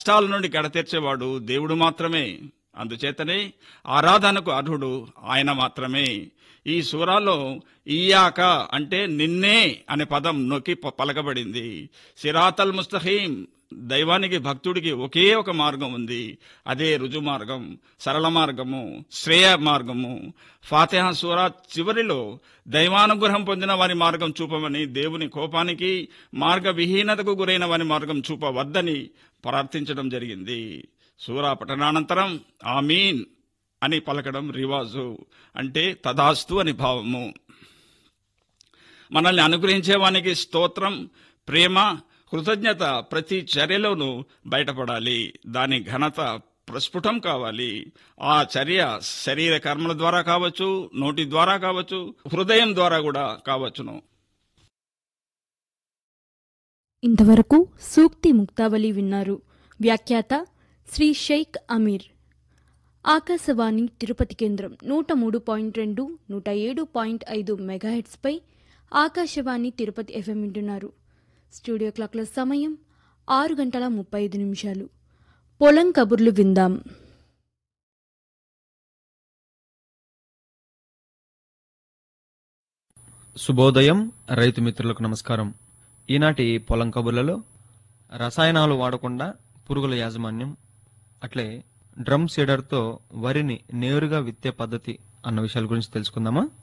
కష్టాల నుండి గడతీర్చేవాడు దేవుడు మాత్రమే అందుచేతనే ఆరాధనకు అర్హుడు ఆయన మాత్రమే ఈ సూరాలో ఇయాక అంటే నిన్నే అనే పదం నొక్కి ప- పలకబడింది సిరాతల్ ముస్తహీం దైవానికి భక్తుడికి ఒకే ఒక మార్గం ఉంది అదే రుజు మార్గం సరళ మార్గము శ్రేయ మార్గము ఫాతిహా సూరా చివరిలో దైవానుగ్రహం పొందిన వారి మార్గం చూపమని దేవుని కోపానికి మార్గ విహీనతకు గురైన వారి మార్గం చూపవద్దని ప్రార్థించడం జరిగింది సూరా పఠనానంతరం ఆమీన్ అని పలకడం రివాజు అంటే తదాస్తు అని భావము మనల్ని అనుగ్రహించేవానికి స్తోత్రం ప్రేమ కృతజ్ఞత ప్రతి చర్యలోనూ బయటపడాలి దాని ఘనత ప్రస్ఫుటం కావాలి ఆ చర్య శరీర కర్మల ద్వారా కావచ్చు నోటి ద్వారా కావచ్చు హృదయం ద్వారా కూడా కావచ్చును ఇంతవరకు సూక్తి ముక్తావళి విన్నారు వ్యాఖ్యాత శ్రీ షేక్ అమీర్ ఆకాశవాణి తిరుపతి కేంద్రం నూట మూడు పాయింట్ రెండు నూట ఏడు పాయింట్ ఐదు మెగాహెట్స్పై ఆకాశవాణి తిరుపతి ఎఫ్ఎం వింటున్నారు స్టూడియో క్లాక్ల సమయం ఆరు గంటల ముప్పై ఐదు నిమిషాలు పొలం కబుర్లు విందాం శుభోదయం రైతు మిత్రులకు నమస్కారం ఈనాటి పొలం కబుర్లలో రసాయనాలు వాడకుండా పురుగుల యాజమాన్యం అట్లే డ్రమ్ సీడర్తో వరిని నేరుగా విత్తే పద్ధతి అన్న విషయాల గురించి తెలుసుకుందామా